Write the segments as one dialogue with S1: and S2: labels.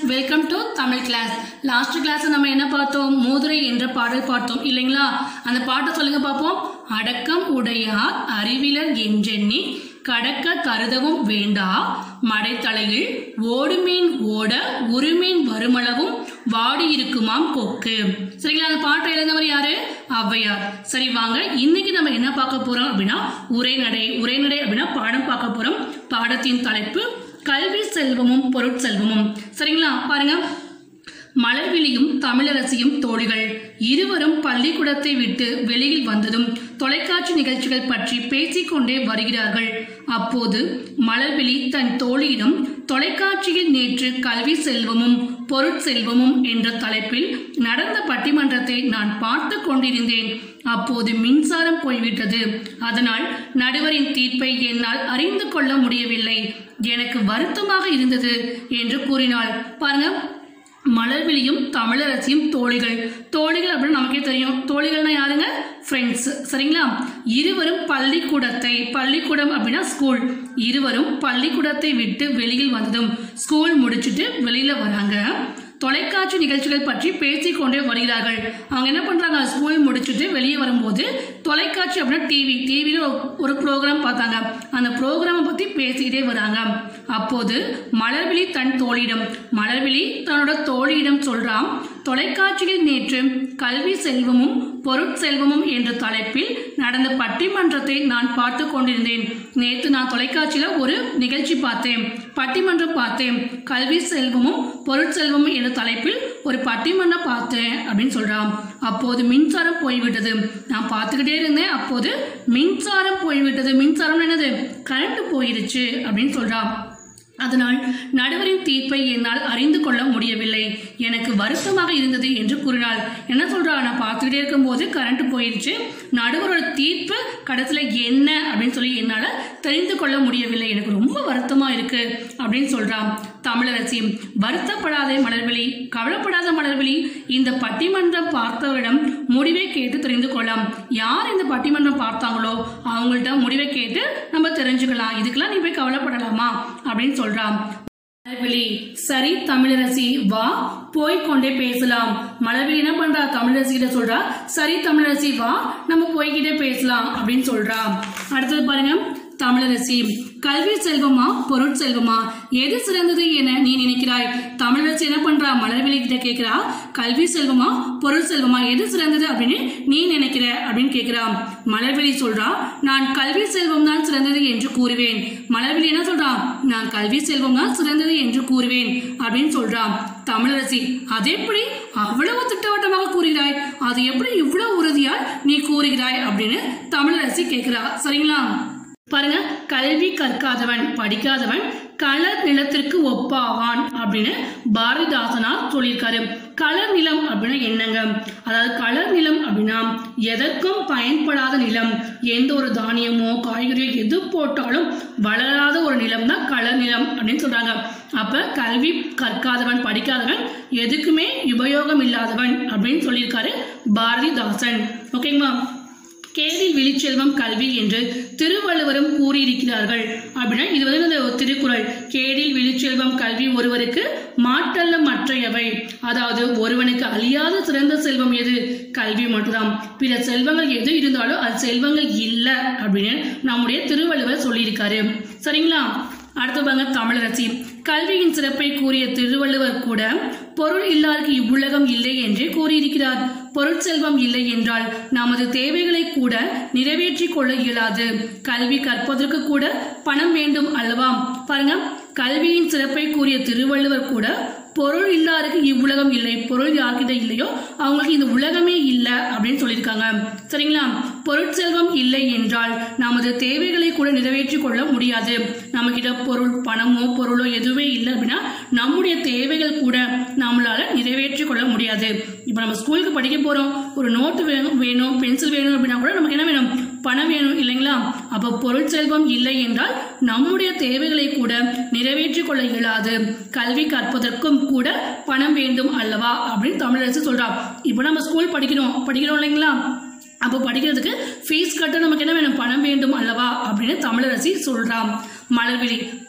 S1: welcome to Tamil class last class நம்ம என்ன பார்த்தோம் மூதுரை என்ற பாடல் பார்த்தோம் இல்லைங்களா அந்த பாட்டை சொல்லுங்க பார்ப்போம் அடக்கம் உடையார் அறிவிலர் என்றெண்ணி கடக்க கருதவும் வேண்டா மடைத்தலையில் ஓடுமீன் ஓட உருமீன் வருமளவும் வாடி இருக்குமாம் கொக்கு சரிங்களா அந்த பாட்டை எழுந்தவர் யாரு ஔவையார் சரி வாங்க இன்னைக்கு நம்ம என்ன பார்க்க போறோம் அப்படின்னா உரைநடை உரைநடை அப்படின்னா பாடம் பார்க்க போறோம் பாடத்தின் தலைப்பு கல்வி செல்வமும் பொருட்செல்வமும் சரிங்களா பாருங்க மலர்விழியும் தமிழரசியும் தோழிகள் இருவரும் பள்ளிக்கூடத்தை விட்டு வெளியில் வந்ததும் தொலைக்காட்சி நிகழ்ச்சிகள் பற்றி பேசிக்கொண்டே வருகிறார்கள் அப்போது மலர்விழி தன் தோழியிடம் தொலைக்காட்சியில் நேற்று கல்வி செல்வமும் பொருட்செல்வமும் என்ற தலைப்பில் நடந்த பட்டிமன்றத்தை நான் பார்த்து கொண்டிருந்தேன் அப்போது மின்சாரம் போய்விட்டது அதனால் நடுவரின் தீர்ப்பை என்னால் அறிந்து கொள்ள முடியவில்லை எனக்கு வருத்தமாக இருந்தது என்று கூறினாள் பாருங்க மலர்விழியும் தமிழரசியும் தோழிகள் தோழிகள் அப்படின்னு நமக்கே தெரியும் தோழிகள்னா யாருங்க ஃப்ரெண்ட்ஸ் சரிங்களா இருவரும் பள்ளிக்கூடத்தை பள்ளிக்கூடம் அப்படின்னா ஸ்கூல் இருவரும் பள்ளிக்கூடத்தை விட்டு வெளியில் வந்ததும் ஸ்கூல் முடிச்சுட்டு வெளியில வராங்க தொலைக்காட்சி நிகழ்ச்சிகள் பற்றி பேசிக்கொண்டே வருகிறார்கள் அவங்க என்ன பண்றாங்க ஸ்கூல் முடிச்சுட்டு வெளியே வரும்போது தொலைக்காட்சி அப்படின்னா டிவி டிவியில் ஒரு ப்ரோக்ராம் பார்த்தாங்க அந்த ப்ரோக்ராமை பற்றி பேசிக்கிட்டே வராங்க அப்போது மலர்விழி தன் தோழியிடம் மலர்விழி தன்னோட தோழியிடம் சொல்றான் தொலைக்காட்சியில் நேற்று கல்வி செல்வமும் பொருட்செல்வமும் என்ற தலைப்பில் நடந்த பட்டிமன்றத்தை நான் பார்த்து கொண்டிருந்தேன் நேற்று நான் தொலைக்காட்சியில் ஒரு நிகழ்ச்சி பார்த்தேன் பட்டிமன்றம் பார்த்தேன் கல்வி செல்வமும் பொருட்செல்வமும் என்ற தலைப்பில் ஒரு பட்டிமன்றம் பார்த்தேன் அப்படின்னு சொல்றான் அப்போது மின்சாரம் போய்விட்டது நான் பார்த்துக்கிட்டே இருந்தேன் அப்போது மின்சாரம் போய்விட்டது மின்சாரம் என்னது கரண்ட் போயிடுச்சு அப்படின்னு சொல்றான் அதனால் நடுவரின் தீர்ப்பை என்னால் அறிந்து கொள்ள முடியவில்லை எனக்கு வருத்தமாக இருந்தது என்று கூறினாள் என்ன சொல்றா நான் பார்த்துக்கிட்டே இருக்கும்போது கரண்ட் போயிடுச்சு நடுவரோட தீர்ப்பு கடைசியில் என்ன அப்படின்னு சொல்லி என்னால் தெரிந்து கொள்ள முடியவில்லை எனக்கு ரொம்ப வருத்தமா இருக்கு அப்படின்னு சொல்றான் தமிழரசி வருத்தப்படாத மலர்விழி கவலைப்படாத மலர்விழி இந்த பட்டிமன்றம் பார்த்தவரிடம் முடிவை கேட்டு தெரிந்து கொள்ளலாம் யார் இந்த பட்டிமன்றம் பார்த்தாங்களோ அவங்கள்ட்ட முடிவை கேட்டு நம்ம தெரிஞ்சுக்கலாம் இதுக்கெல்லாம் நீ போய் கவலைப்படலாமா அப்படின்னு சொல்றான் மலர்விழி சரி தமிழரசி வா போய் கொண்டே பேசலாம் மலர்விழி என்ன பண்றா தமிழரசி கிட்ட சொல்றா சரி தமிழரசி வா நம்ம போய்கிட்டே பேசலாம் அப்படின்னு சொல்றா அடுத்தது பாருங்க தமிழரசி கல்வி செல்வமா பொருட்செல்வமா எது சிறந்தது என நீ நினைக்கிறாய் தமிழரசி என்ன பண்றா மலர்விழி கிட்ட கேக்குறா கல்வி செல்வமா பொருள் செல்வமா எது சிறந்தது அப்படின்னு நீ நினைக்கிற அப்படின்னு கேக்குறா மலர்விழி சொல்றா நான் கல்வி செல்வம் தான் சிறந்தது என்று கூறுவேன் மலர்விழி என்ன சொல்றா நான் கல்வி செல்வம் தான் சிறந்தது என்று கூறுவேன் அப்படின்னு சொல்றா தமிழரசி அது எப்படி அவ்வளவு திட்டவட்டமாக கூறுகிறாய் அது எப்படி இவ்வளவு உறுதியா நீ கூறுகிறாய் அப்படின்னு தமிழரசி கேக்குறா சரிங்களா பாருங்க கல்வி கற்காதவன் படிக்காதவன் கலர் நிலத்திற்கு ஒப்பாவான் அப்படின்னு பாரதிதாசனார் சொல்லியிருக்காரு கலர் நிலம் அப்படின்னா என்னங்க அதாவது கலர் நிலம் அப்படின்னா எதற்கும் பயன்படாத நிலம் எந்த ஒரு தானியமோ காய்கறியோ எது போட்டாலும் வளராத ஒரு நிலம் தான் கலர் நிலம் அப்படின்னு சொல்றாங்க அப்ப கல்வி கற்காதவன் படிக்காதவன் எதுக்குமே உபயோகம் இல்லாதவன் அப்படின்னு சொல்லியிருக்காரு பாரதிதாசன் ஓகேங்களா கேடில் விழிச்செல்வம் கல்வி என்று திருவள்ளுவரும் கூறியிருக்கிறார்கள் அப்படின்னா இது வந்து இந்த திருக்குறள் கேடில் விழிச்செல்வம் கல்வி ஒருவருக்கு மாற்றல்ல மற்றையவை அதாவது ஒருவனுக்கு அழியாத சிறந்த செல்வம் எது கல்வி மட்டும்தான் பிற செல்வங்கள் எது இருந்தாலும் அது செல்வங்கள் இல்லை அப்படின்னு நம்முடைய திருவள்ளுவர் சொல்லியிருக்காரு சரிங்களா அடுத்து பாருங்க தமிழரசி கல்வியின் சிறப்பை கூறிய திருவள்ளுவர் கூட பொருள் இல்லாருக்கு இவ்வுலகம் இல்லை என்றே கூறியிருக்கிறார் பொருட்செல்வம் இல்லை என்றால் நமது தேவைகளை கூட நிறைவேற்றிக் கொள்ள இயலாது கல்வி கற்பதற்கு கூட பணம் வேண்டும் அல்லவா பாருங்க கல்வியின் சிறப்பை கூறிய திருவள்ளுவர் கூட பொருள் இல்லாருக்கு இவ்வுலகம் இல்லை பொருள் யார்கிட்ட இல்லையோ அவங்களுக்கு இந்த உலகமே இல்லை அப்படின்னு சொல்லியிருக்காங்க சரிங்களா பொருட்செல்வம் இல்லை என்றால் நமது தேவைகளை கூட நிறைவேற்றிக் கொள்ள முடியாது நம்மக்கிட்ட பொருள் பணமோ பொருளோ எதுவுமே இல்லை அப்படின்னா நம்முடைய தேவைகள் கூட நம்மளால நிறைவேற்றிக் கொள்ள முடியாது இப்போ நம்ம ஸ்கூலுக்கு படிக்க போறோம் ஒரு நோட்டு வேணும் வேணும் பென்சில் வேணும் அப்படின்னா கூட நமக்கு என்ன வேணும் பணம் வேணும் இல்லைங்களா அப்போ பொருட்செல்வம் இல்லை என்றால் நம்முடைய தேவைகளை கூட நிறைவேற்றிக் கொள்ள இயலாது கல்வி கற்பதற்கும் கூட பணம் வேண்டும் அல்லவா அப்படின்னு தமிழரசு சொல்றா இப்போ நம்ம ஸ்கூல் படிக்கிறோம் படிக்கிறோம் இல்லைங்களா அப்போ படிக்கிறதுக்கு ஃபீஸ் கட்ட நமக்கு என்ன வேணும் பணம் வேண்டும் அல்லவா அப்படின்னு தமிழரசி சொல்றாம் மலர்விழி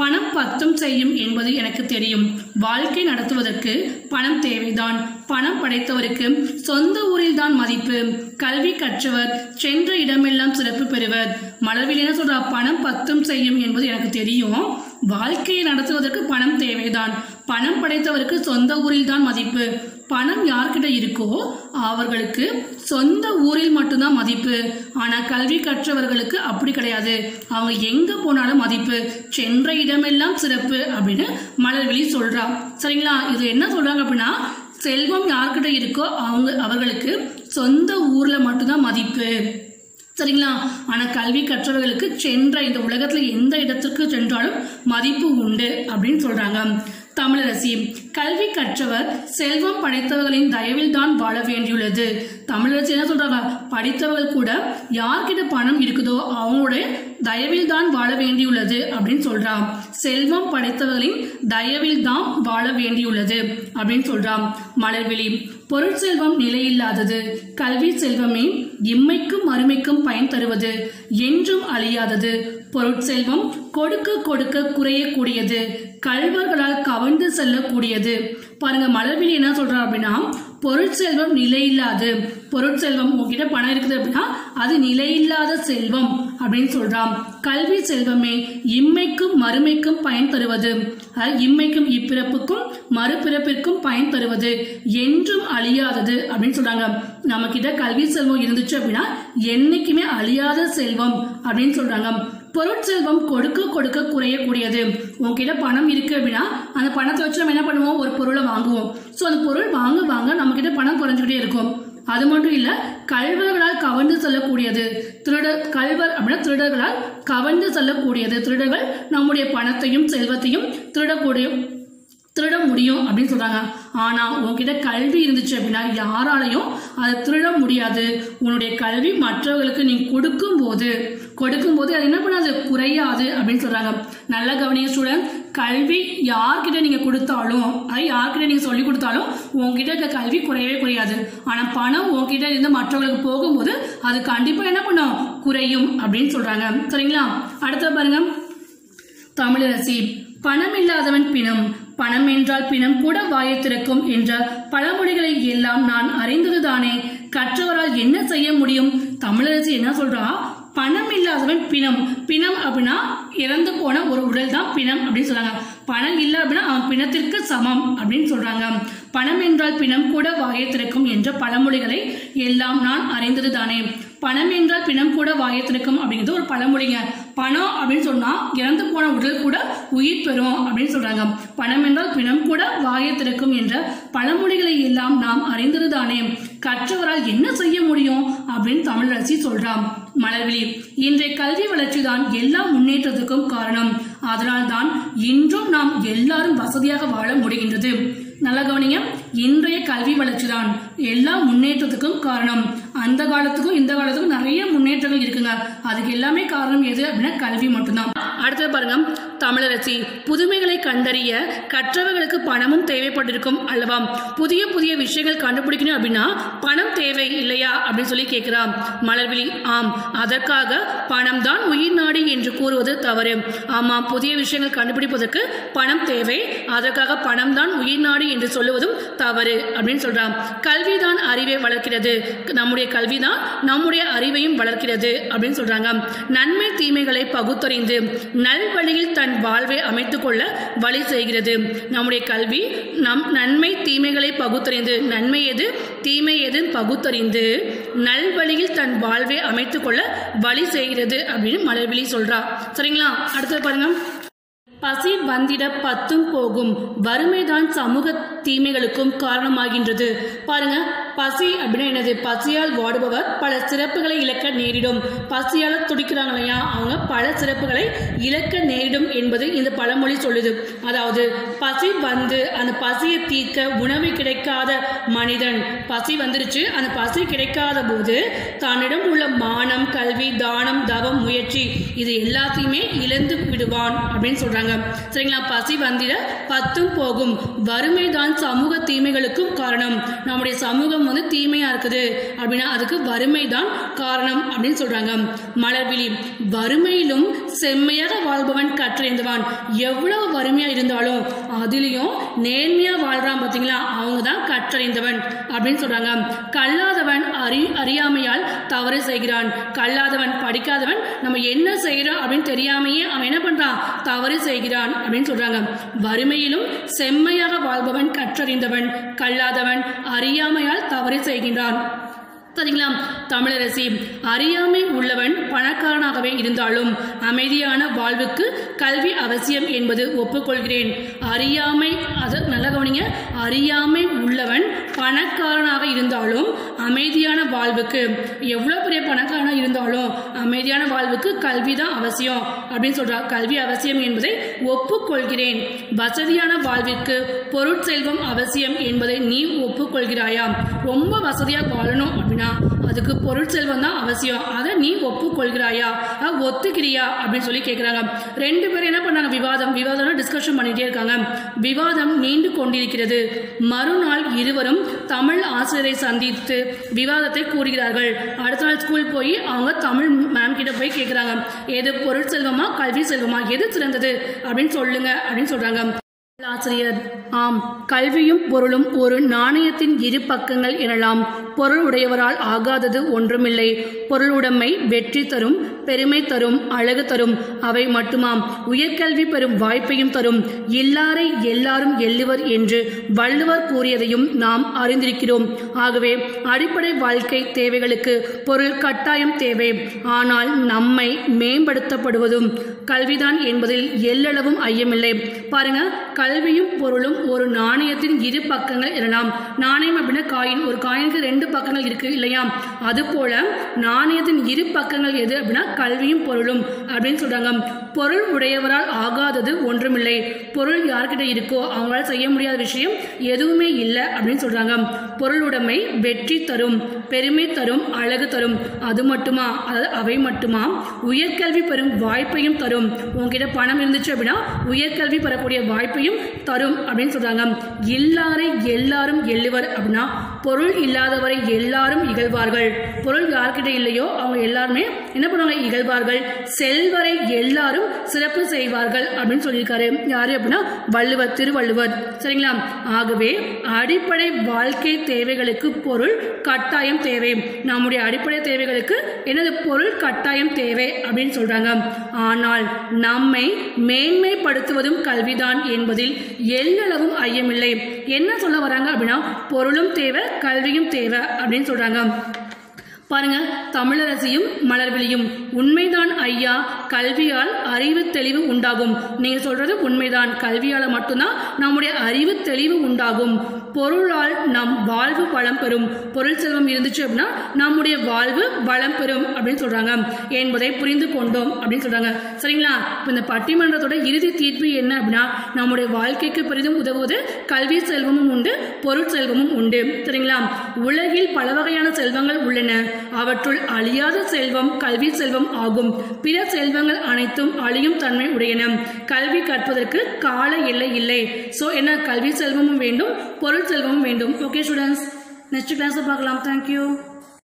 S1: பணம் பத்தும் செய்யும் என்பது எனக்கு தெரியும் வாழ்க்கை நடத்துவதற்கு பணம் தேவைதான் பணம் படைத்தவருக்கு சொந்த ஊரில்தான் மதிப்பு கல்வி கற்றவர் சென்ற இடமெல்லாம் சிறப்பு பெறுவர் மலர்வில் என்ன சொல்றா பணம் பத்தும் செய்யும் என்பது எனக்கு தெரியும் வாழ்க்கையை நடத்துவதற்கு பணம் தேவைதான் பணம் படைத்தவருக்கு சொந்த ஊரில்தான் மதிப்பு பணம் யார்கிட்ட இருக்கோ அவர்களுக்கு சொந்த ஊரில் மட்டும்தான் மதிப்பு ஆனால் கல்வி கற்றவர்களுக்கு அப்படி கிடையாது அவங்க எங்கே போனாலும் மதிப்பு சென்ற இடமெல்லாம் சிறப்பு அப்படின்னு மலர்விழி சொல்றா சரிங்களா இது என்ன சொல்றாங்க அப்படின்னா செல்வம் யார்கிட்ட இருக்கோ அவங்க அவர்களுக்கு சொந்த ஊர்ல மட்டும்தான் மதிப்பு சரிங்களா ஆனால் கல்வி கற்றவர்களுக்கு சென்ற இந்த உலகத்தில் எந்த இடத்துக்கு சென்றாலும் மதிப்பு உண்டு அப்படின்னு சொல்றாங்க தமிழரசி கல்வி கற்றவர் செல்வம் படைத்தவர்களின் தயவில் தான் வாழ வேண்டியுள்ளது தமிழரசி என்ன சொல்றாங்க படித்தவர்கள் கூட யார்கிட்ட பணம் இருக்குதோ அவங்களுடைய தயவில் தான் வாழ வேண்டியுள்ளது அப்படின்னு சொல்றான் செல்வம் படைத்தவர்களின் தயவில் தான் வாழ வேண்டியுள்ளது அப்படின்னு சொல்றான் மலர்விழி பொருட்செல்வம் நிலையில்லாதது கல்வி செல்வமே இம்மைக்கும் மறுமைக்கும் பயன் தருவது என்றும் அழியாதது பொருட்செல்வம் கொடுக்க கொடுக்க குறையக்கூடியது கல்வர்களால் கவர்ந்து செல்லக்கூடியது பாருங்க மலர்விழி என்ன சொல்றா அப்படின்னா பொருட்செல்வம் நிலையில்லாது பொருட்செல்வம் உங்ககிட்ட பணம் இருக்குது அப்படின்னா அது நிலையில்லாத செல்வம் அப்படின்னு சொல்றான் கல்வி செல்வமே இம்மைக்கும் மறுமைக்கும் பயன் தருவது அதாவது இம்மைக்கும் இப்பிறப்புக்கும் மறுபிறப்பிற்கும் பயன் தருவது என்றும் அழியாதது அப்படின்னு சொல்றாங்க நம்ம கிட்ட கல்வி செல்வம் இருந்துச்சு அப்படின்னா என்னைக்குமே அழியாத செல்வம் அப்படின்னு சொல்றாங்க பொருட்செல்வம் கொடுக்க கொடுக்க குறையக்கூடியது உங்ககிட்ட பணம் இருக்கு அப்படின்னா அந்த பணத்தை வச்சு நம்ம என்ன பண்ணுவோம் ஒரு பொருளை வாங்குவோம் ஸோ அந்த பொருள் வாங்க வாங்க நம்ம கிட்ட பணம் குறைஞ்சிக்கிட்டே இருக்கும் அது மட்டும் இல்ல கல்வர்களால் கவர்ந்து செல்லக்கூடியது திருட கல்வர் அப்படின்னா திருடர்களால் கவர்ந்து செல்லக்கூடியது திருடர்கள் நம்முடைய பணத்தையும் செல்வத்தையும் திருடக்கூடிய திருட முடியும் அப்படின்னு சொல்றாங்க ஆனா உன்கிட்ட கல்வி இருந்துச்சு அப்படின்னா யாராலையும் அதை திருட முடியாது உன்னுடைய கல்வி மற்றவர்களுக்கு நீ கொடுக்கும் போது கொடுக்கும் போது அது என்ன பண்ணாது குறையாது அப்படின்னு சொல்றாங்க நல்ல கவனிய ஸ்டூடெண்ட் கல்வி யார்கிட்ட நீங்க கொடுத்தாலும் அது யார்கிட்ட நீங்க சொல்லி கொடுத்தாலும் உங்ககிட்ட இருக்க கல்வி குறையவே குறையாது ஆனா பணம் உங்ககிட்ட இருந்து மற்றவங்களுக்கு போகும்போது அது கண்டிப்பா என்ன பண்ணும் குறையும் அப்படின்னு சொல்றாங்க சரிங்களா அடுத்த பாருங்க தமிழரசி பணம் இல்லாதவன் பிணம் பணம் என்றால் பிணம் கூட வாயை திறக்கும் என்ற பழமொழிகளை எல்லாம் நான் அறிந்ததுதானே கற்றவரால் என்ன செய்ய முடியும் தமிழரசி என்ன சொல்றா பணம் இல்லாதவன் பிணம் பிணம் அப்படின்னா இறந்து போன ஒரு உடல் தான் பிணம் அப்படின்னு சொல்றாங்க பணம் இல்லை அப்படின்னா அவன் பிணத்திற்கு சமம் அப்படின்னு சொல்றாங்க பணம் என்றால் பிணம் கூட வாயை திறக்கும் என்ற பழமொழிகளை எல்லாம் நான் அறிந்தது தானே பணம் என்றால் பிணம் கூட வாயை திறக்கும் அப்படிங்கிறது ஒரு பழமொழிங்க பணம் அப்படின்னு சொன்னா இறந்து போன உடல் கூட உயிர் பெறும் அப்படின்னு சொல்றாங்க பணம் என்றால் பிணம் கூட வாயை திறக்கும் என்ற பழமொழிகளை எல்லாம் நாம் அறிந்தது தானே கற்றவரால் என்ன செய்ய முடியும் அப்படின்னு தமிழரசி சொல்றான் மலர்விழி இன்றைய கல்வி வளர்ச்சி தான் எல்லா முன்னேற்றத்துக்கும் காரணம் அதனால் தான் இன்றும் நாம் எல்லாரும் வசதியாக வாழ முடிகின்றது நல்ல கவனிங்க இன்றைய கல்வி வளர்ச்சி தான் எல்லா முன்னேற்றத்துக்கும் காரணம் அந்த காலத்துக்கும் இந்த காலத்துக்கும் நிறைய முன்னேற்றங்கள் இருக்குங்க அதுக்கு எல்லாமே காரணம் எது அப்படின்னா கல்வி மட்டும்தான் அடுத்தது பாருங்க தமிழரசி புதுமைகளை கண்டறிய கற்றவர்களுக்கு பணமும் தேவைப்பட்டிருக்கும் அல்லவா புதிய புதிய விஷயங்கள் கண்டுபிடிக்கணும் அப்படின்னா பணம் தேவை இல்லையா அப்படின்னு சொல்லி கேட்கிறா மலர்விழி ஆம் அதற்காக பணம் தான் உயிர் நாடி என்று கூறுவது தவறு ஆமாம் புதிய விஷயங்கள் கண்டுபிடிப்பதற்கு பணம் தேவை அதற்காக பணம் தான் உயிர் நாடி என்று சொல்லுவதும் தவறு அப்படின்னு சொல்றான் கல்விதான் அறிவை வளர்க்கிறது நம்முடைய கல்விதான் நம்முடைய அறிவையும் வளர்க்கிறது அப்படின்னு சொல்றாங்க நன்மை தீமைகளை பகுத்தறிந்து நல்வழியில் தன் வாழ்வை அமைத்துக் கொள்ள வழி செய்கிறது நம்முடைய கல்வி நம் நன்மை தீமைகளை பகுத்தறிந்து நன்மை எது தீமை எது பகுத்தறிந்து நல்வழியில் தன் வாழ்வை அமைத்துக் கொள்ள வழி செய்கிறது அப்படின்னு மலர்விழி சொல்றா சரிங்களா அடுத்தது பாருங்க பசி வந்திட பத்தும் போகும் வறுமைதான் சமூக தீமைகளுக்கும் காரணமாகின்றது பாருங்க பசி அப்படின்னா என்னது பசியால் வாடுபவர் பல சிறப்புகளை இழக்க நேரிடும் பசியால் துடிக்கிறாங்க இல்லையா அவங்க பல சிறப்புகளை இழக்க நேரிடும் என்பது இந்த பழமொழி சொல்லுது அதாவது பசி வந்து அந்த பசியை தீர்க்க உணவு கிடைக்காத மனிதன் பசி வந்துருச்சு அந்த பசி கிடைக்காத போது தன்னிடம் உள்ள மானம் கல்வி தானம் தவம் முயற்சி இது எல்லாத்தையுமே இழந்து விடுவான் அப்படின்னு சொல்றாங்க சரிங்களா பசி வந்திட பத்தும் போகும் வறுமைதான் சமூக தீமைகளுக்கும் காரணம் நம்முடைய சமூகம் செல்வம் வந்து தீமையா இருக்குது அப்படின்னா அதுக்கு வறுமை தான் காரணம் அப்படின்னு சொல்றாங்க மலர்விழி வறுமையிலும் செம்மையாக வாழ்பவன் கற்றறிந்தவான் எவ்வளவு வறுமையா இருந்தாலும் அதுலயும் நேர்மையா வாழ்றான் பாத்தீங்களா அவங்க தான் கற்றறிந்தவன் அப்படின்னு சொல்றாங்க கல்லாதவன் அறி அறியாமையால் தவறு செய்கிறான் கல்லாதவன் படிக்காதவன் நம்ம என்ன செய்யறோம் அப்படின்னு தெரியாமையே அவன் என்ன பண்றான் தவறு செய்கிறான் அப்படின்னு சொல்றாங்க வறுமையிலும் செம்மையாக வாழ்பவன் கற்றறிந்தவன் கல்லாதவன் அறியாமையால் தவறு செய்கின்றான் சரிங்களா தமிழரசி அறியாமை உள்ளவன் பணக்காரனாகவே இருந்தாலும் அமைதியான வாழ்வுக்கு கல்வி அவசியம் என்பது ஒப்புக்கொள்கிறேன் அறியாமை அது நல்ல கவனிங்க அறியாமை உள்ளவன் பணக்காரனாக இருந்தாலும் அமைதியான வாழ்வுக்கு எவ்வளோ பெரிய பணக்காரனாக இருந்தாலும் அமைதியான வாழ்வுக்கு கல்வி தான் அவசியம் அப்படின்னு சொல்றார் கல்வி அவசியம் என்பதை ஒப்புக்கொள்கிறேன் வசதியான வாழ்விற்கு பொருட்செல்வம் அவசியம் என்பதை நீ ஒப்புக்கொள்கிறாயா ரொம்ப வசதியாக வாழணும் அப்படின்னா அதுக்கு பொருட்செல்வம் தான் அவசியம் அதை நீ ஒப்புக்கொள்கிறாயா அஹ் ஒத்துக்கிறியா அப்படின்னு சொல்லி கேட்குறாங்க ரெண்டு பேரும் என்ன பண்ணாங்க விவாதம் விவாதம் டிஸ்கஷன் பண்ணிட்டே இருக்காங்க விவாதம் நீண்டு கொண்டிருக்கிறது மறுநாள் இருவரும் தமிழ் ஆசிரியரை சந்தித்து விவாதத்தை கூறுகிறார்கள் அடுத்த நாள் ஸ்கூல் போய் அவங்க தமிழ் மேம் கிட்ட போய் கேட்குறாங்க எது பொருட்செல்வமா கல்வி செல்வமா எது சிறந்தது அப்படின்னு சொல்லுங்க அப்படின்னு சொல்றாங்க ஆசிரியர் ஆம் கல்வியும் பொருளும் ஒரு நாணயத்தின் இரு பக்கங்கள் எனலாம் பொருள் உடையவரால் ஆகாதது ஒன்றுமில்லை பொருளுடைமை வெற்றி தரும் பெருமை தரும் அழகு தரும் அவை மட்டுமாம் உயர்கல்வி பெறும் வாய்ப்பையும் தரும் எல்லாரை எல்லாரும் எள்ளுவர் என்று வள்ளுவர் கூறியதையும் நாம் அறிந்திருக்கிறோம் ஆகவே அடிப்படை வாழ்க்கை தேவைகளுக்கு பொருள் கட்டாயம் தேவை ஆனால் நம்மை மேம்படுத்தப்படுவதும் கல்விதான் என்பதில் எல்லளவும் ஐயமில்லை பாருங்க கல்வியும் பொருளும் ஒரு நாணயத்தின் இரு பக்கங்கள் எனலாம் நாணயம் அப்படின்னா காயின் ஒரு காயினுக்கு ரெண்டு பக்கங்கள் இருக்கு இல்லையா அது போல நாணயத்தின் இரு பக்கங்கள் எது அப்படின்னா கல்வியும் பொருளும் அப்படின்னு சொல்றாங்க பொருள் உடையவரால் ஆகாதது ஒன்றுமில்லை பொருள் யார்கிட்ட இருக்கோ அவங்களால செய்ய முடியாத விஷயம் எதுவுமே இல்லை அப்படின்னு சொல்றாங்க பொருளுடைமை வெற்றி தரும் பெருமை தரும் அழகு தரும் அது மட்டுமா அதாவது அவை மட்டுமா உயர்கல்வி பெறும் வாய்ப்பையும் தரும் உங்ககிட்ட பணம் இருந்துச்சு அப்படின்னா உயர்கல்வி பெறக்கூடிய வாய்ப்பையும் தரும் அப்படின்னு சொல்றாங்க எல்லாரை எல்லாரும் எள்ளுவர் அப்படின்னா பொருள் இல்லாதவரை எல்லாரும் இகழ்வார்கள் பொருள் யார்கிட்ட இல்லையோ அவங்க எல்லாருமே என்ன பண்ணுவாங்க இகழ்வார்கள் செல்வரை எல்லாரும் சிறப்பு செய்வார்கள் அப்படின்னு சொல்லியிருக்காரு யாரு அப்படின்னா வள்ளுவர் திருவள்ளுவர் சரிங்களா ஆகவே அடிப்படை வாழ்க்கை தேவைகளுக்கு பொருள் கட்டாயம் தேவை நம்முடைய அடிப்படை தேவைகளுக்கு என்னது பொருள் கட்டாயம் தேவை அப்படின்னு சொல்றாங்க ஆனால் நம்மை மேன்மைப்படுத்துவதும் கல்விதான் என்பதில் எல்லளவும் ஐயமில்லை என்ன சொல்ல வராங்க அப்படின்னா பொருளும் தேவை கல்வியும் தேவை அப்படின்னு சொல்றாங்க பாருங்க தமிழரசியும் மலர்விழியும் உண்மைதான் ஐயா கல்வியால் அறிவு தெளிவு உண்டாகும் நீங்க சொல்றது உண்மைதான் கல்வியால மட்டும்தான் நம்முடைய அறிவு தெளிவு உண்டாகும் பொருளால் நம் வாழ்வு வளம் பெறும் பொருள் செல்வம் இருந்துச்சு அப்படின்னா நம்முடைய வாழ்வு வளம் பெறும் அப்படின்னு சொல்றாங்க என்பதை புரிந்து கொண்டோம் அப்படின்னு சொல்றாங்க சரிங்களா இப்போ இந்த பட்டிமன்றத்தோட இறுதி தீர்ப்பு என்ன அப்படின்னா நம்முடைய வாழ்க்கைக்கு பெரிதும் உதவுவது கல்வி செல்வமும் உண்டு பொருள் செல்வமும் உண்டு சரிங்களா உலகில் பல வகையான செல்வங்கள் உள்ளன அவற்றுள் அழியாத செல்வம் கல்வி செல்வம் ஆகும் பிற செல்வங்கள் அனைத்தும் அழியும் தன்மை உடையன கல்வி கற்பதற்கு கால எல்லை இல்லை ஸோ என்ன கல்வி செல்வமும் வேண்டும் பொருள் செல்வமும் வேண்டும் ஓகே ஸ்டூடெண்ட்ஸ் நெக்ஸ்ட் கிளாஸை பார்க்கலாம் தேங்க்யூ